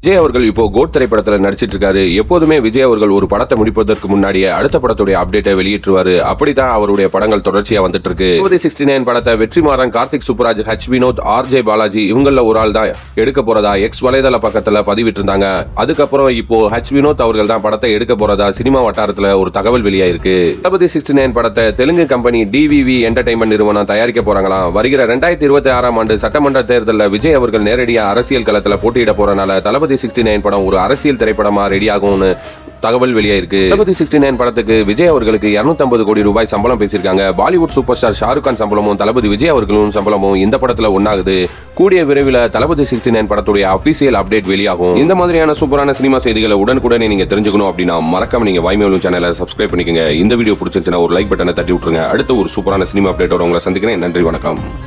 விஜய் அவர்கள் இப்போ கோட் திரைப்படத்துல நடிச்சிட்டு இருக்காரு எப்போதுமே விஜய் அவர்கள் ஒரு படத்தை முடிப்பதற்கு முன்னாடியே அடுத்த படத்துடைய அப்டேட்டை வெளியிட்டுருவாரு அப்படித்தான் அவருடைய படங்கள் தொடர்ச்சியா வந்துட்டு இருக்கு இருபது சிக்ஸ்டி நைன் படத்தை Vetrimaaran Karthik Subbaraj H Vinoth R J Balaji இவங்கள ஒரு ஆள் தான் எடுக்க போறதா எக்ஸ் வலைதள பக்கத்துல பதிவிட்டு இருந்தாங்க அதுக்கப்புறம் இப்போ ஹச் வினோத் அவர்கள் தான் படத்தை எடுக்க போறதா சினிமா வட்டாரத்துல ஒரு தகவல் வெளியாயிருக்கு தளபதி சிக்ஸ்டி நைன் படத்தை தெலுங்கு கம்பெனி டிவிவி என்டர்டைன்மெண்ட் நிறுவனம் தயாரிக்க போறாங்களாம் வருகிற ரெண்டாயிரத்தி இருபத்தி ஆறாம் ஆண்டு சட்டமன்ற தேர்தலில் விஜய் அவர்கள் நேரடியா அரசியல் களத்துல போட்டியிட போறனால தளபதி சிக்ஸ்டி நைன் படம் ஒரு அரசியல் திரைப்படமா ரெடி ஆகும்னு தகவல் வெளியாயிருக்கு தளபதி சிக்ஸ்டி நைன் படத்துக்கு விஜய் அவர்களுக்கு 250 கோடி ரூபாய் சம்பளம் பேசியிருக்காங்க பாலிவுட் சூப்பர் ஸ்டார் ஷாருக் கான் சம்பளமும் தளபதி விஜய் அவர்களும் சம்பளமும் இந்த படத்துல ஒன்னாகுது கூடிய விரைவில் தளபதி சிக்ஸ்டி நைன் படத்துடைய அபிஷியல் அப்டேட் வெளியாகும் இந்த மாதிரியான சூப்பரான சினிமா செய்திகளை உடனுக்குடனே நீங்க தெரிஞ்சுக்கணும் அப்படின்னா மறக்காம நீங்க வாய்மையுள்ள சேனலை சப்ஸ்கிரைப் பண்ணிக்கங்க இந்த வீடியோ பிடிச்சிருந்துச்சுன்னா ஒரு லைக் பட்டனை தட்டி விட்டுருங்க அடுத்த ஒரு சூப்பரான சினிமா அப்டேட்டோட உங்களை சந்திக்கிறேன் நன்றி வணக்கம்